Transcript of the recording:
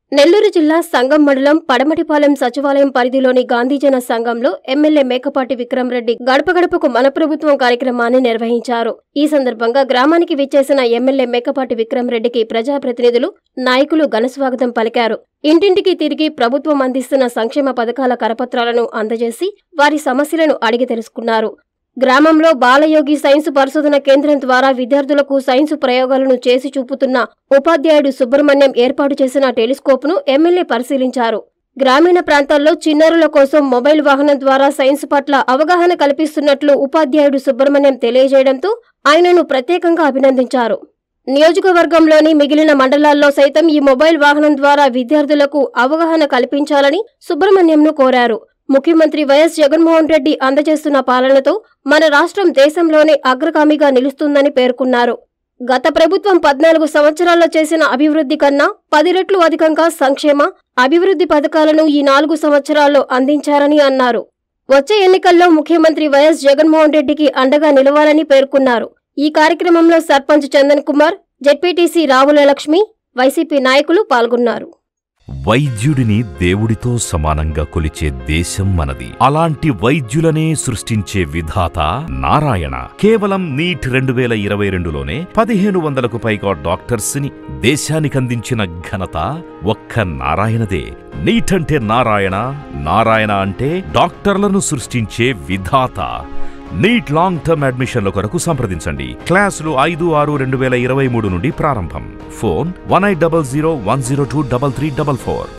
నెల్లూరు జిల్లా సంగం మండలం పడమటిపాలెం సచివాలయం పరిధిలోని గాంధీజన సంఘంలో ఎమ్మెల్యే మేకపాటి విక్రమరెడ్డి గడప గడపకు మన ప్రభుత్వం కార్యక్రమాన్ని నిర్వహించారు ఈ సందర్భంగా గ్రామానికి విచ్చేసిన ఎమ్మెల్యే మేకపాటి విక్రమరెడ్డికి ప్రజాప్రతినిధులు నాయకులు ఘనస్వాగతం పలికారు ఇంటింటికి తిరిగి ప్రభుత్వం అందిస్తున్న సంక్షేమ పథకాల కరపత్రాలను అందజేసి వారి సమస్యలను అడిగి తెలుసుకున్నారు గ్రామంలో బాలయోగి సైన్స్ పరిశోధన కేంద్రం ద్వారా విద్యార్థులకు సైన్స్ ప్రయోగాలను చేసి చూపుతున్న ఉపాధ్యాయుడు సుబ్రహ్మణ్యం ఏర్పాటు చేసిన టెలిస్కోప్ను ఎమ్మెల్యే పరిశీలించారు గ్రామీణ ప్రాంతాల్లో చిన్నారుల కోసం మొబైల్ వాహనం ద్వారా సైన్స్ పట్ల అవగాహన కల్పిస్తున్నట్లు ఉపాధ్యాయుడు సుబ్రహ్మణ్యం తెలియజేయడంతో ఆయనను ప్రత్యేకంగా అభినందించారు నియోజకవర్గంలోని మిగిలిన మండలాల్లో సైతం ఈ మొబైల్ వాహనం ద్వారా విద్యార్థులకు అవగాహన కల్పించాలని సుబ్రహ్మణ్యంను కోరారు ముఖ్యమంత్రి వైఎస్ జగన్మోహన్ రెడ్డి అందజేస్తున్న పాలనతో మన రాష్ట్రం దేశంలోనే అగ్రగామిగా నిలుస్తుందని పేర్కొన్నారు గత ప్రభుత్వం పద్నాలుగు సంవత్సరాల్లో చేసిన అభివృద్ధి కన్నా పది రెట్లు అధికంగా సంక్షేమ అభివృద్ధి పథకాలను ఈ నాలుగు సంవత్సరాల్లో అందించారని అన్నారు వచ్చే ఎన్నికల్లో ముఖ్యమంత్రి వైఎస్ జగన్మోహన్ రెడ్డికి అండగా నిలవాలని పేర్కొన్నారు ఈ కార్యక్రమంలో సర్పంచ్ చందన్ కుమార్ జెడ్పీటీసీ రావుల లక్ష్మి వైసీపీ నాయకులు పాల్గొన్నారు వైద్యుడిని దేవుడితో సమానంగా కొలిచే దేశం మనది అలాంటి వైద్యులనే సృష్టించే విధాత నారాయణ కేవలం నీట్ రెండు వేల ఇరవై రెండులోనే పదిహేను వందలకు పైగా డాక్టర్స్ ని దేశానికందించిన ఘనత ఒక్క నారాయణదే నీట్ అంటే నారాయణ నారాయణ అంటే డాక్టర్లను సృష్టించే విధాత నీట్ లాంగ్ టర్మ్ అడ్మిషన్ల కొరకు సంప్రదించండి క్లాసులు ఐదు ఆరు రెండు వేల ఇరవై మూడు నుండి ప్రారంభం phone one eight double zero one zero two double three double four